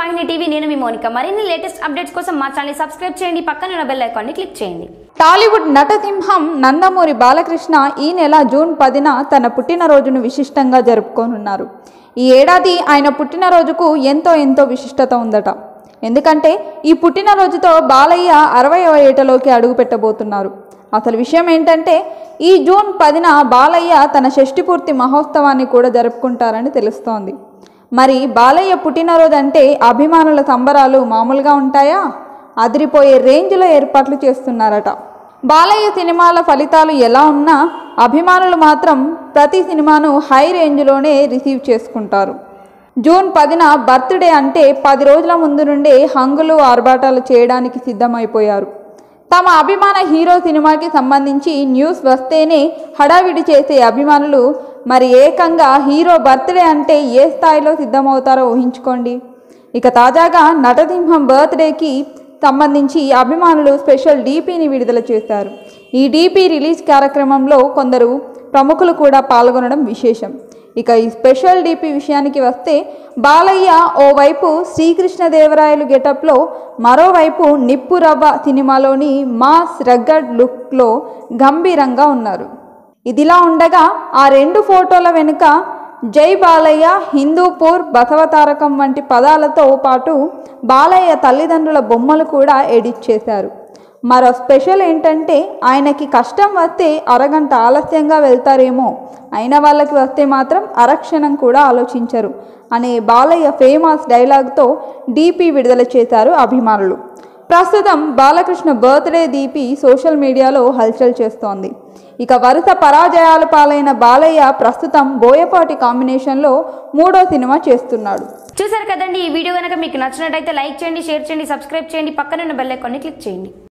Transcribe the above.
వాహిని TV నేను మీ మోనిక మరిన్ని లేటెస్ట్ అప్డేట్స్ కోసం మా ఛానల్ సబ్స్క్రైబ్ చేయండి పక్కన ఉన్న బెల్ ఐకాన్ని క్లిక్ చేయండి టాలీవుడ్ నటసింహం నందమూరి బాలకృష్ణ ఈ నెల జూన్ పదిన తన పుట్టినరోజును విశిష్టంగా జరుపుకోనున్నారు ఈ ఏడాది ఆయన పుట్టినరోజుకు ఎంతో ఎంతో విశిష్టత ఉందట ఎందుకంటే ఈ పుట్టినరోజుతో బాలయ్య అరవయవ ఏటలోకి అడుగుపెట్టబోతున్నారు అసలు విషయం ఏంటంటే ఈ జూన్ పదిన బాలయ్య తన షష్ఠిపూర్తి మహోత్సవాన్ని కూడా జరుపుకుంటారని తెలుస్తోంది మరి బాలయ్య పుట్టినరోజు అంటే అభిమానుల సంబరాలు మామూలుగా ఉంటాయా అదిరిపోయే రేంజ్లో ఏర్పాట్లు చేస్తున్నారట బాలయ్య సినిమాల ఫలితాలు ఎలా ఉన్నా అభిమానులు మాత్రం ప్రతి సినిమాను హై రేంజ్లోనే రిసీవ్ చేసుకుంటారు జూన్ పదిన బర్త్డే అంటే పది రోజుల ముందు నుండే హంగులు ఆర్భాటాలు చేయడానికి సిద్ధమైపోయారు తమ అభిమాన హీరో సినిమాకి సంబంధించి న్యూస్ వస్తేనే హడావిడి చేసే అభిమానులు మరి ఏకంగా హీరో బర్త్డే అంటే ఏ స్థాయిలో సిద్ధమవుతారో ఊహించుకోండి ఇక తాజాగా నటసింహం బర్త్డేకి సంబంధించి అభిమానులు స్పెషల్ డీపీని విడుదల చేశారు ఈ డీపీ రిలీజ్ కార్యక్రమంలో కొందరు ప్రముఖులు కూడా పాల్గొనడం విశేషం ఇక ఈ స్పెషల్ డీపీ విషయానికి వస్తే బాలయ్య ఓవైపు శ్రీకృష్ణదేవరాయలు గెటప్లో మరోవైపు నిప్పు రవ్వ సినిమాలోని మాస్ రగ్గడ్ లుక్లో గంభీరంగా ఉన్నారు ఇదిలా ఉండగా ఆ రెండు ఫోటోల వెనుక జై బాలయ్య హిందూపూర్ బసవతారకం వంటి పదాలతో పాటు బాలయ్య తల్లిదండ్రుల బొమ్మలు కూడా ఎడిట్ చేశారు మరో స్పెషల్ ఏంటంటే ఆయనకి కష్టం వస్తే అరగంట ఆలస్యంగా వెళ్తారేమో అయిన వాళ్ళకి వస్తే మాత్రం అరక్షణం కూడా ఆలోచించరు అనే బాలయ్య ఫేమస్ డైలాగ్తో డీపీ విడుదల చేశారు అభిమానులు ప్రస్తుతం బాలకృష్ణ బర్త్డే దీపి సోషల్ మీడియాలో హల్చల్ చేస్తోంది ఇక వరుస పరాజయాల పాలైన బాలయ్య ప్రస్తుతం బోయపాటి కాంబినేషన్లో మూడో సినిమా చేస్తున్నాడు చూసారు కదండి ఈ వీడియో కనుక మీకు నచ్చినట్టయితే లైక్ చేయండి షేర్ చేయండి సబ్స్క్రైబ్ చేయండి పక్కన ఉన్న బెల్ ఐకాన్ని క్లిక్ చేయండి